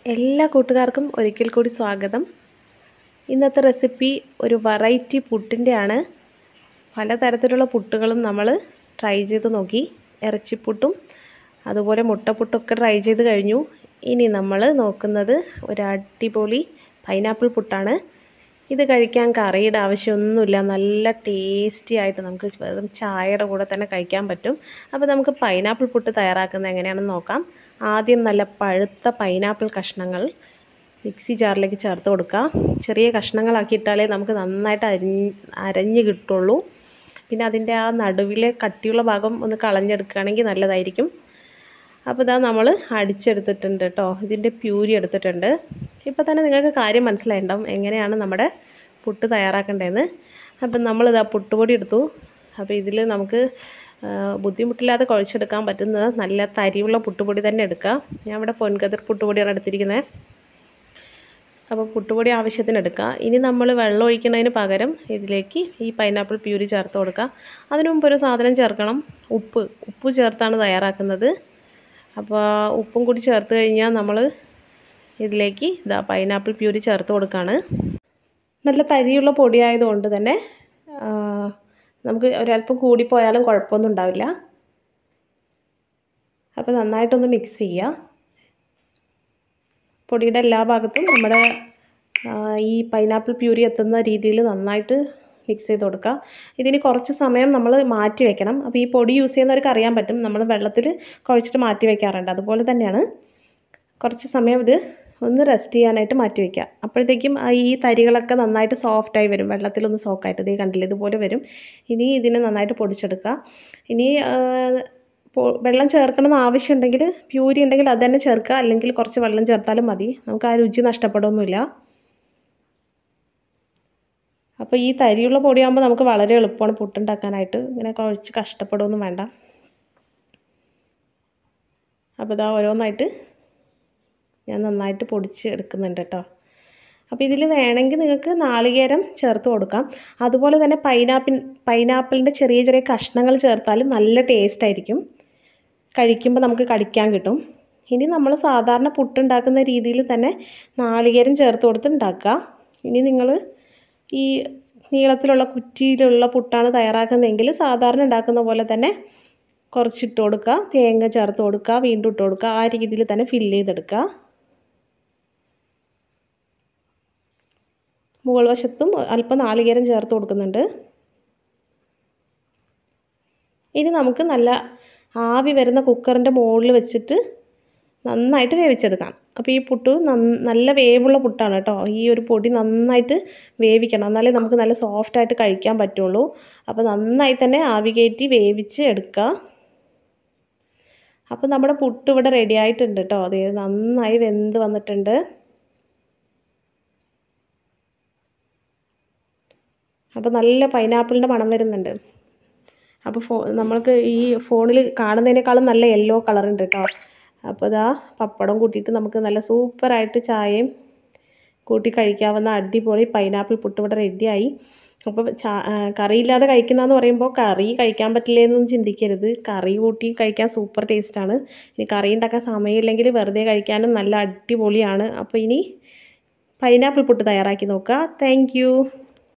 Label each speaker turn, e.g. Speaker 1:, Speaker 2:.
Speaker 1: എല്ലാ കൂട്ടുകാർക്കും ഒരിക്കൽ കൂടി സ്വാഗതം ഇന്നത്തെ റെസിപ്പി ഒരു വെറൈറ്റി പുട്ടിൻ്റെയാണ് പലതരത്തിലുള്ള പുട്ടുകളും നമ്മൾ ട്രൈ ചെയ്ത് നോക്കി ഇറച്ചിപ്പുട്ടും അതുപോലെ മുട്ടപ്പുട്ടൊക്കെ ട്രൈ ചെയ്ത് കഴിഞ്ഞു ഇനി നമ്മൾ നോക്കുന്നത് ഒരു അടിപൊളി പൈനാപ്പിൾ പുട്ടാണ് ഇത് കഴിക്കാൻ കറിയുടെ ആവശ്യമൊന്നുമില്ല നല്ല ടേസ്റ്റി ആയിട്ട് നമുക്ക് വെറും ചായയുടെ കൂടെ തന്നെ കഴിക്കാൻ പറ്റും അപ്പോൾ നമുക്ക് പൈനാപ്പിൾ പുട്ട് തയ്യാറാക്കുന്നത് എങ്ങനെയാണെന്ന് നോക്കാം ആദ്യം നല്ല പഴുത്ത പൈനാപ്പിൾ കഷ്ണങ്ങൾ മിക്സി ജാറിലേക്ക് ചേർത്ത് കൊടുക്കുക ചെറിയ കഷ്ണങ്ങളാക്കിയിട്ടാലേ നമുക്ക് നന്നായിട്ട് അരിഞ്ഞ് അരഞ്ഞ് കിട്ടുള്ളൂ പിന്നെ അതിൻ്റെ ആ നടുവിലെ കട്ടിയുള്ള ഭാഗം ഒന്ന് കളഞ്ഞെടുക്കുകയാണെങ്കിൽ നല്ലതായിരിക്കും അപ്പോൾ ഇതാ നമ്മൾ അടിച്ചെടുത്തിട്ടുണ്ട് കേട്ടോ ഇതിൻ്റെ പ്യൂരി എടുത്തിട്ടുണ്ട് ഇപ്പോൾ തന്നെ നിങ്ങൾക്ക് കാര്യം മനസ്സിലായിട്ടുണ്ടാവും എങ്ങനെയാണ് നമ്മുടെ പുട്ട് തയ്യാറാക്കേണ്ടതെന്ന് അപ്പം നമ്മളിതാ പുട്ടുപൊടി എടുത്തു അപ്പോൾ ഇതിൽ നമുക്ക് ബുദ്ധിമുട്ടില്ലാതെ കുഴച്ചെടുക്കാൻ പറ്റുന്നത് നല്ല തരിയുള്ള പുട്ടുപൊടി തന്നെ എടുക്കുക ഞാൻ ഇവിടെ പൊൻകതിർ പുട്ടുപൊടിയാണ് എടുത്തിരിക്കുന്നത് അപ്പോൾ പുട്ടുപൊടി ആവശ്യത്തിന് എടുക്കുക ഇനി നമ്മൾ വെള്ളം ഒഴിക്കുന്നതിന് പകരം ഇതിലേക്ക് ഈ പൈനാപ്പിൾ പ്യൂരി ചേർത്ത് കൊടുക്കുക അതിനു മുമ്പ് ഒരു സാധനം ചേർക്കണം ഉപ്പ് ഉപ്പ് ചേർത്താണ് തയ്യാറാക്കുന്നത് അപ്പോൾ ഉപ്പും കൂടി ചേർത്ത് കഴിഞ്ഞാൽ നമ്മൾ ഇതിലേക്ക് ഇതാ പൈനാപ്പിൾ പ്യൂരി ചേർത്ത് കൊടുക്കുകയാണ് നല്ല തരിയുള്ള പൊടിയായതുകൊണ്ട് തന്നെ നമുക്ക് ഒരല്പം കൂടിപ്പോയാലും കുഴപ്പമൊന്നും ഉണ്ടാവില്ല അപ്പോൾ നന്നായിട്ടൊന്ന് മിക്സ് ചെയ്യുക പൊടിയുടെ എല്ലാ ഭാഗത്തും നമ്മുടെ ഈ പൈനാപ്പിൾ പ്യൂരി എത്തുന്ന രീതിയിൽ നന്നായിട്ട് മിക്സ് ചെയ്ത് കൊടുക്കുക ഇതിന് കുറച്ച് സമയം നമ്മൾ മാറ്റി വെക്കണം അപ്പോൾ ഈ പൊടി യൂസ് ചെയ്യുന്നവർക്ക് അറിയാൻ പറ്റും നമ്മൾ വെള്ളത്തിൽ കുഴച്ചിട്ട് മാറ്റി വെക്കാറുണ്ട് അതുപോലെ തന്നെയാണ് കുറച്ച് സമയം ഇത് ഒന്ന് റെസ്റ്റ് ചെയ്യാനായിട്ട് മാറ്റി വയ്ക്കുക അപ്പോഴത്തേക്കും ഈ തരികളൊക്കെ നന്നായിട്ട് സോഫ്റ്റായി വരും വെള്ളത്തിലൊന്ന് സോക്കായിട്ട് ഇതേ കണ്ടില്ല ഇതുപോലെ വരും ഇനി ഇതിനെ നന്നായിട്ട് പൊടിച്ചെടുക്കുക ഇനി വെള്ളം ചേർക്കണമെന്ന് ആവശ്യമുണ്ടെങ്കിൽ പ്യൂരി ഉണ്ടെങ്കിൽ അത് തന്നെ ചേർക്കുക അല്ലെങ്കിൽ കുറച്ച് വെള്ളം ചേർത്താലും മതി നമുക്ക് ആ രുചി നഷ്ടപ്പെടുമൊന്നുമില്ല അപ്പോൾ ഈ തരിയുള്ള പൊടിയാകുമ്പോൾ നമുക്ക് വളരെ എളുപ്പമാണ് പുട്ടുണ്ടാക്കാനായിട്ട് ഇങ്ങനെ കുഴച്ച് കഷ്ടപ്പെടുമൊന്നും വേണ്ട അപ്പോൾ ഇതാ ഓരോന്നായിട്ട് ഞാൻ നന്നായിട്ട് പൊടിച്ച് എടുക്കുന്നുണ്ട് കേട്ടോ അപ്പോൾ ഇതിൽ വേണമെങ്കിൽ നിങ്ങൾക്ക് നാളികേരം ചേർത്ത് കൊടുക്കാം അതുപോലെ തന്നെ പൈനാപ്പിൾ പൈനാപ്പിളിൻ്റെ ചെറിയ ചെറിയ കഷ്ണങ്ങൾ ചേർത്താലും നല്ല ടേസ്റ്റ് ആയിരിക്കും കഴിക്കുമ്പോൾ നമുക്ക് കടിക്കാൻ കിട്ടും ഇനി നമ്മൾ സാധാരണ പുട്ടുണ്ടാക്കുന്ന രീതിയിൽ തന്നെ നാളികേരം ചേർത്ത് കൊടുത്ത് ഉണ്ടാക്കുക ഇനി നിങ്ങൾ ഈ നീളത്തിലുള്ള കുറ്റിയിലുള്ള പുട്ടാണ് തയ്യാറാക്കുന്നതെങ്കിൽ സാധാരണ ഉണ്ടാക്കുന്ന പോലെ തന്നെ കുറച്ചിട്ട് കൊടുക്കുക തേങ്ങ ചേർത്ത് കൊടുക്കുക വീണ്ടും ഇട്ട് കൊടുക്കുക ആ രീതിയിൽ തന്നെ ഫില്ല് ചെയ്തെടുക്കുക മുകൾ വശത്തും അല്പം നാളികേരം ചേർത്ത് കൊടുക്കുന്നുണ്ട് ഇനി നമുക്ക് നല്ല ആവി വരുന്ന കുക്കറിൻ്റെ മുകളിൽ വെച്ചിട്ട് നന്നായിട്ട് വേവിച്ചെടുക്കാം അപ്പോൾ ഈ പുട്ട് നല്ല വേവുള്ള പുട്ടാണ് കേട്ടോ ഈ ഒരു പൊടി നന്നായിട്ട് വേവിക്കണം എന്നാലേ നമുക്ക് നല്ല സോഫ്റ്റായിട്ട് കഴിക്കാൻ പറ്റുള്ളൂ അപ്പോൾ നന്നായി തന്നെ ആവി കയറ്റി വേവിച്ച് എടുക്കുക അപ്പോൾ നമ്മുടെ പുട്ട് ഇവിടെ റെഡി ആയിട്ടുണ്ട് കേട്ടോ അത് നന്നായി വെന്ത് വന്നിട്ടുണ്ട് അപ്പോൾ നല്ല പൈനാപ്പിളിൻ്റെ മണം വരുന്നുണ്ട് അപ്പോൾ ഫോ നമ്മൾക്ക് ഈ ഫോണിൽ കാണുന്നതിനേക്കാളും നല്ല യെല്ലോ കളറുണ്ട് കേട്ടോ അപ്പോൾ ഇതാ പപ്പടം കൂട്ടിയിട്ട് നമുക്ക് നല്ല സൂപ്പറായിട്ട് ചായയും കൂട്ടി കഴിക്കാവുന്ന അടിപൊളി പൈനാപ്പിൾ പുട്ട് ഇവിടെ റെഡിയായി അപ്പോൾ ചാ കറിയില്ലാതെ കഴിക്കുന്നതെന്ന് പറയുമ്പോൾ കറി കഴിക്കാൻ പറ്റില്ലെന്നൊന്നും ചിന്തിക്കരുത് കറി കൂട്ടി കഴിക്കാൻ സൂപ്പർ ടേസ്റ്റാണ് ഇനി കറി ഉണ്ടാക്കാൻ സമയമില്ലെങ്കിൽ വെറുതെ കഴിക്കാനും നല്ല അടിപൊളിയാണ് അപ്പോൾ ഇനി പൈനാപ്പിൾ പുട്ട് തയ്യാറാക്കി നോക്കുക താങ്ക്